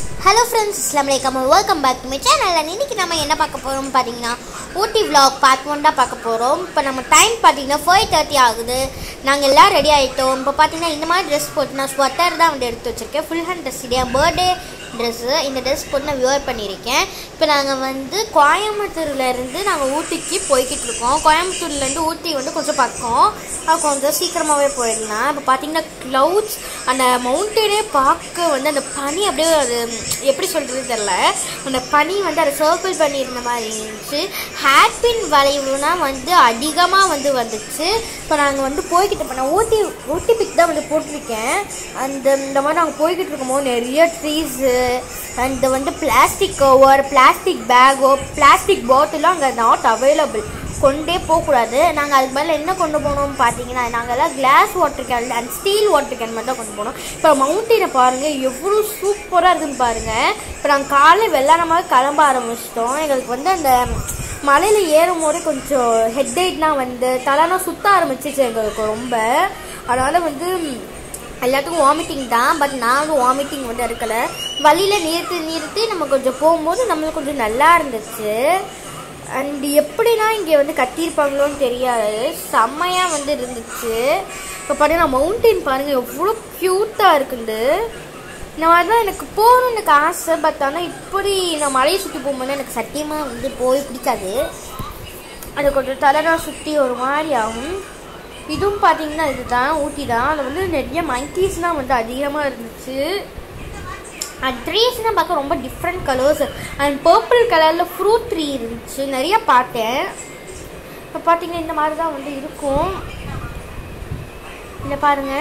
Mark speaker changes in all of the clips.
Speaker 1: hello friends இஸ்லாம் வலைக்கம் welcome back to my channel and இன்றைக்கி நம்ம என்ன பார்க்க போகிறோம் பார்த்தீங்கன்னா ஊட்டி vlog பார்ட் ஒன் தான் பார்க்க போகிறோம் இப்போ நம்ம டைம் பார்த்தீங்கன்னா ஃபைவ் தேர்ட்டி ஆகுது நாங்கள் எல்லாம் ரெடி ஆகிட்டோம் இப்போ பார்த்தீங்கன்னா இந்த மாதிரி ட்ரெஸ் போட்டு நான் ஸ்வெட்டர் தான் வந்து எடுத்து வச்சுருக்கேன் ஃபுல் ஹேண்ட் ட்ரெஸ் இல்லையா பர்த்டே ட்ரெஸ்ஸு இந்த ட்ரெஸ் போட்டு நான் வியர் பண்ணியிருக்கேன் இப்போ நாங்கள் வந்து கோயம்புத்தூர்லேருந்து நாங்கள் ஊட்டிக்கு போய்கிட்டு இருக்கோம் கோயம்புத்தூர்லேருந்து ஊட்டி வந்து கொஞ்சம் பக்கம் அது கொஞ்சம் சீக்கிரமாகவே போயிடலாம் இப்போ பார்த்தீங்கன்னா க்ளவுட்ஸ் அந்த மவுண்டனே பார்க்க வந்து அந்த பனி அப்படியே அது எப்படி சொல்கிறது தெரில அந்த பனி வந்து அதை சர்க்கிள் பண்ணியிருந்த மாதிரி இருந்துச்சு ஹேர்பின் வளைவுனா வந்து அதிகமாக வந்து வந்துச்சு இப்போ நாங்கள் வந்து போய்கிட்டு இப்போ நான் ஊட்டி ஊட்டி பிக் தான் வந்து போட்டிருக்கேன் அந்த இந்த மாதிரி நாங்கள் போய்கிட்டு இருக்கும்போது நிறைய ட்ரீஸு அண்ட் வந்து பிளாஸ்டிக் கவர் பிளாஸ்டிக் பேகோ பிளாஸ்டிக் பாட்டிலும் அங்கே நாட் அவைலபிள் கொண்டே போகக்கூடாது நாங்கள் அதுக்கு மேலே என்ன கொண்டு போனோம்னு பார்த்தீங்கன்னா நாங்கள் எல்லாம் glass water can and steel water can மட்டும் தான் கொண்டு போனோம் இப்போ மவுண்டனை பாருங்கள் எவ்வளோ சூப்பராக இருக்குன்னு பாருங்கள் இப்போ நாங்கள் காலையில் வெள்ளாரமாக கிளம்ப ஆரம்பிச்சிட்டோம் எங்களுக்கு வந்து அந்த மலையில் ஏறும் போது கொஞ்சம் ஹெட்ஏக்லாம் வந்து தலைலாம் சுத்த ஆரம்பிச்சிச்சு எங்களுக்கு ரொம்ப அதனால் வந்து எல்லாத்துக்கும் வாமிட்டிங் தான் பட் நான் வந்து வாமிட்டிங் வந்து இருக்கலை வழியில் நிறுத்தி நிறுத்தி நம்ம கொஞ்சம் போகும்போது நம்மளுக்கு கொஞ்சம் நல்லா இருந்துச்சு அண்ட் எப்படின்னா இங்கே வந்து கட்டியிருப்பாங்களோன்னு தெரியாது செம்மையாக வந்து இருந்துச்சு இப்போ பார்த்தீங்கன்னா மவுண்டெயின் பாருங்கள் எவ்வளோ க்யூட்டாக இருக்குது இந்த மாதிரி தான் எனக்கு போகணும்னு எனக்கு ஆசை பட் ஆனால் இப்படி நான் மலையை சுற்றி போகும்போது எனக்கு சத்தியமாக வந்து போய் பிடிக்காது அது கொஞ்சம் தலைதான் சுற்றி ஒரு மாதிரி ஆகும் இதுவும் பார்த்தீங்கன்னா இதுதான் ஊட்டி தான் அதில் வந்து நிறைய மங்கீஸ்லாம் வந்து அதிகமாக இருந்துச்சு அண்ட் ட்ரீஸ்னால் பார்க்க ரொம்ப டிஃப்ரெண்ட் கலர்ஸ் அண்ட் பர்பிள் கலரில் ஃப்ரூட் ட்ரீ இருந்துச்சு நிறைய பார்த்தேன் இப்போ பார்த்தீங்கன்னா இந்த மாதிரி தான் வந்து இருக்கும் இல்லை பாருங்க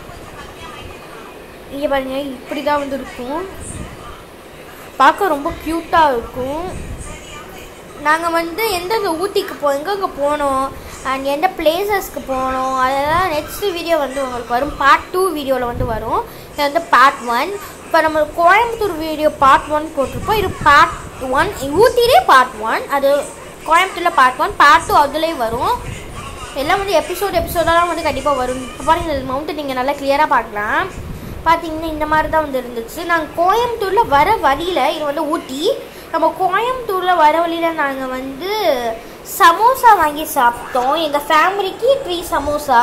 Speaker 1: இங்கே பாருங்க இப்படி தான் வந்து இருக்கும் பார்க்க ரொம்ப க்யூட்டாக இருக்கும் நாங்கள் வந்து எந்தெந்த ஊட்டிக்கு போ எங்கெங்கே போனோம் அண்ட் எந்த பிளேசஸ்க்கு போனோம் அதெல்லாம் நெக்ஸ்ட் வீடியோ வந்து உங்களுக்கு வரும் பார்ட் டூ வீடியோவில் வந்து வரும் இது வந்து பார்ட் ஒன் இப்போ நம்ம கோயம்புத்தூர் வீடியோ பார்ட் ஒன் போட்டிருப்போம் இது பார்ட் ஒன் ஊட்டிலே பார்ட் ஒன் அது கோயம்புத்தூரில் பார்ட் ஒன் பார்ட் டூ அதுலேயும் வரும் எல்லாம் வந்து எபிசோட் எபிசோடெல்லாம் வந்து கண்டிப்பாக வரும் இப்போ பாருங்க இந்த மவுண்டன் நீங்கள் நல்லா கிளியராக பார்க்கலாம் பார்த்தீங்கன்னா இந்த மாதிரி தான் வந்து இருந்துச்சு நாங்கள் கோயம்புத்தூரில் வர வழியில் இது வந்து ஊட்டி நம்ம கோயம்புத்தூரில் வர வழியில் நாங்கள் வந்து சமோசா வாங்கி சாப்பிட்டோம் எங்கள் ஃபேமிலிக்கு த்ரீ சமோசா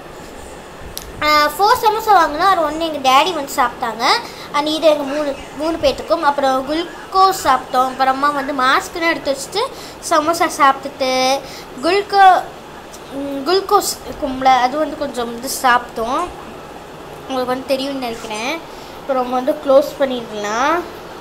Speaker 1: ஃபோர் சமோசா வாங்கினா அது ஒன்று எங்கள் டேடி வந்து சாப்பிட்டாங்க அண்ட் இது எங்கள் மூணு மூணு பேர்த்துக்கும் அப்புறம் குளுக்கோஸ் சாப்பிட்டோம் அப்புறமா வந்து மாஸ்க்குன்னு எடுத்து வச்சுட்டு சமோசா சாப்பிட்டுட்டு குளுக்கோ குளுக்கோஸ் இருக்கும்ல அது வந்து கொஞ்சம் வந்து சாப்பிட்டோம் உங்களுக்கு வந்து தெரியும்னு நினைக்கிறேன் இப்போ நம்ம வந்து க்ளோஸ் பண்ணிடலாம்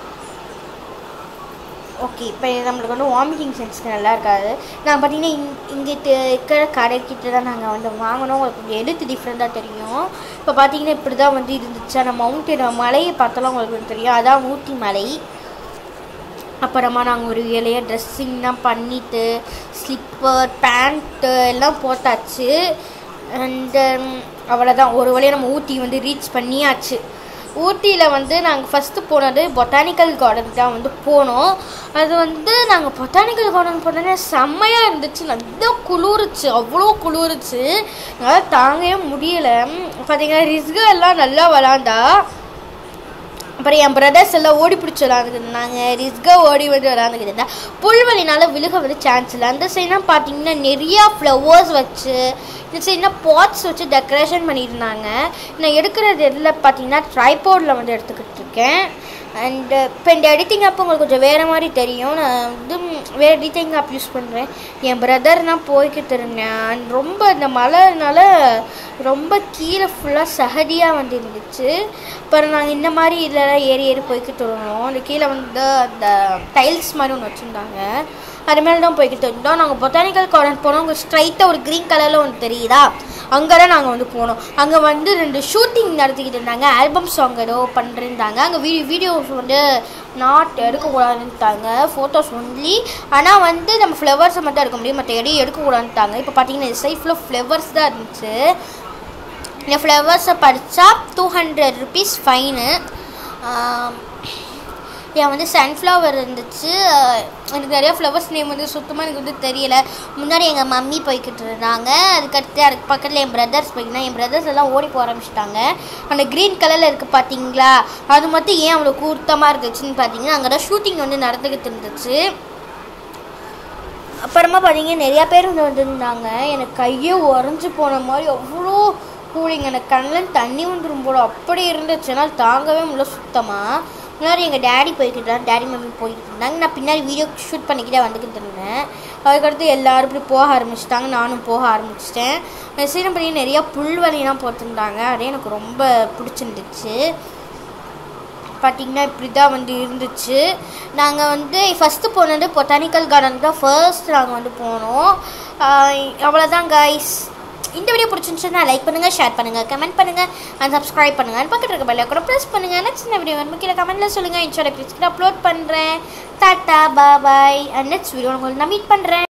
Speaker 1: ஓகே இப்போ நம்மளுக்கு வந்து வாமிட்டிங் சென்ஸ்க்கு நல்லா இருக்காது நான் பார்த்தீங்கன்னா இங் இங்கிட்டு இருக்கிற கடைக்கிட்ட தான் நாங்கள் வந்து வாங்கினோம் உங்களுக்கு கொஞ்சம் எடுத்து டிஃப்ரெண்ட்டாக தெரியும் இப்போ பார்த்தீங்கன்னா இப்படி தான் வந்து இருந்துச்சு அந்த மவுண்டன் மலையை பார்த்தாலும் உங்களுக்கு வந்து தெரியும் அதான் ஊட்டி மலை அப்புறமா நாங்கள் ஒரு வேலையாக ட்ரெஸ்ஸிங்லாம் பண்ணிவிட்டு ஸ்லிப்பர் பேண்ட்டு எல்லாம் போட்டாச்சு அண்டு அவ்வளோதான் ஒரு வழியாக நம்ம ஊட்டி வந்து ரீச் பண்ணியாச்சு ஊட்டியில் வந்து நாங்கள் ஃபஸ்ட்டு போனது பொட்டானிக்கல் கார்டன் தான் வந்து போனோம் அது வந்து நாங்கள் பொட்டானிக்கல் கார்டன் போனோன்னே செம்மையாக இருந்துச்சு நல்லா குளிருச்சு அவ்வளோ குளிருச்சு எங்களால் தாங்கவே முடியலை பார்த்தீங்கன்னா ரிஸ்கு எல்லாம் நல்லா விளாண்டா அப்புறம் என் பிரதர்ஸ் எல்லாம் ஓடி பிடிச்சி விளாண்டுக்கிட்டு இருந்தாங்க ரிஸ்காக ஓடி வந்து விளாண்டுக்கிட்டு இருந்தா புல்வெளினால விழுக வந்து சான்ஸ் இல்லை அந்த சைட்லாம் பார்த்தீங்கன்னா நிறையா ஃப்ளவர்ஸ் வச்சு இந்த சைட்னா பாட்ஸ் வச்சு டெக்கரேஷன் பண்ணியிருந்தாங்க நான் எடுக்கிறது எதில் பார்த்தீங்கன்னா ட்ரைபோர்டில் வந்து எடுத்துக்கிட்டு இருக்கேன் அண்டு இப்போ இந்த எடிட்டிங் ஆப் உங்களுக்கு கொஞ்சம் வேறு மாதிரி தெரியும் நான் வந்து வேறு எடிட்டிங் ஆப் யூஸ் பண்ணுறேன் என் பிரதர் தான் போய்கிட்டு இருந்தேன் அண்ட் ரொம்ப இந்த மழைனால ரொம்ப கீழே ஃபுல்லாக சகதியாக வந்து இருந்துச்சு அப்புறம் நாங்கள் இந்த மாதிரி இதெல்லாம் ஏறி ஏறி போய்கிட்டு இருந்தோம் அந்த கீழே வந்து அந்த டைல்ஸ் மாதிரி ஒன்று வச்சுருந்தாங்க அது மேலே தான் போய்கிட்டு இருந்தோம் நாங்கள் பொட்டானிக்கல் கார்டன் போனோம் அங்கே ஸ்ட்ரைட்டாக ஒரு க்ரீன் கலரில் ஒன்று தெரியுதா அங்கே தான் நாங்கள் வந்து போனோம் அங்கே வந்து ரெண்டு ஷூட்டிங் நடத்திக்கிட்டு இருந்தாங்க ஆல்பம் சாங் ஏதோ பண்ணிருந்தாங்க அங்கே வீடியோ வீடியோஸ் வந்து நாட் எடுக்கக்கூடாதுன்ட்டாங்க ஃபோட்டோஸ் ஒன்லி ஆனால் வந்து நம்ம ஃப்ளவர்ஸை மட்டும் எடுக்க முடியும் மற்ற எடையும் எடுக்கக்கூடாதுன்ட்டாங்க இப்போ பார்த்தீங்கன்னா இந்த சைட் ஃபுல்லாக ஃப்ளவர்ஸ் தான் இருந்துச்சு இந்த ஃப்ளவர்ஸை படித்தா டூ ஹண்ட்ரட் ருபீஸ் ஃபைனு என் வந்து சன்ஃப்ளவர் இருந்துச்சு அஹ் எனக்கு நிறைய ஃப்ளவர்ஸ் நேம் வந்து சுத்தமாக எனக்கு வந்து தெரியல முன்னாடி எங்கள் மம்மி போய்கிட்டு இருந்தாங்க அதுக்கடுத்து அதுக்கு பக்கத்தில் என் பிரதர்ஸ் போய்க்கினா என் பிரதர்ஸ் எல்லாம் ஓடி போக ஆரம்பிச்சிட்டாங்க அந்த க்ரீன் கலரில் இருக்குது பார்த்தீங்களா அது மட்டும் ஏன் அவ்வளோ கூட்டமாக இருந்துச்சுன்னு பார்த்தீங்கன்னா அங்கே தான் ஷூட்டிங் வந்து நடந்துக்கிட்டு இருந்துச்சு அப்புறமா பார்த்தீங்கன்னா நிறையா பேர் வந்து வந்திருந்தாங்க எனக்கு கையே உறைஞ்சி போன மாதிரி அவ்வளோ கூலிங் எனக்கு கண்ணில் தண்ணி வந்துடும் போல அப்படி இருந்துச்சு என்னால் தாங்கவே முடியல சுத்தமாக முன்னாடி எங்கள் டேடி போய்கிட்டு இருந்தாங்க டேடி மம்மி போய்கிட்டு இருந்தாங்க நான் பின்னாடி வீடியோ ஷூட் பண்ணிக்கிட்டே வந்துக்கிட்டு இருந்தேன் அதுக்கடுத்து எல்லாரும் இப்படி போக ஆரம்பிச்சிட்டாங்க நானும் போக ஆரம்பிச்சிட்டேன் சீரம் பார்த்தீங்கன்னா நிறையா புல்வெளிலாம் போட்டிருந்தாங்க அதே எனக்கு ரொம்ப பிடிச்சிருந்துச்சு பார்த்தீங்கன்னா இப்படி தான் வந்து இருந்துச்சு நாங்கள் வந்து ஃபஸ்ட்டு போனது பொட்டானிக்கல் கார்டன் தான் ஃபர்ஸ்ட் நாங்கள் வந்து போனோம் அவ்வளோதான் கைஸ் இந்த வீடியோ பிடிச்சிருந்துச்சுன்னா லைக் பண்ணுங்கள் ஷேர் பண்ணுங்கள் கமெண்ட் பண்ணுங்கள் அண்ட் சப்ஸ்கிரைப் பண்ணுங்கள் and பக்கத்தில் இருக்க பெல்லை கூட ப்ரெஸ் பண்ணுங்கள் நெக்ஸ்ட் இந்த வீடியோ வந்து கீழே கமெண்ட்டில் சொல்லுங்கள் இன்ஸ்டால பிடிச்சிட்டு அப்லோட் பண்ணுறேன் tata bye and next video உங்களுக்கு நான் மீட் பண்ணுறேன்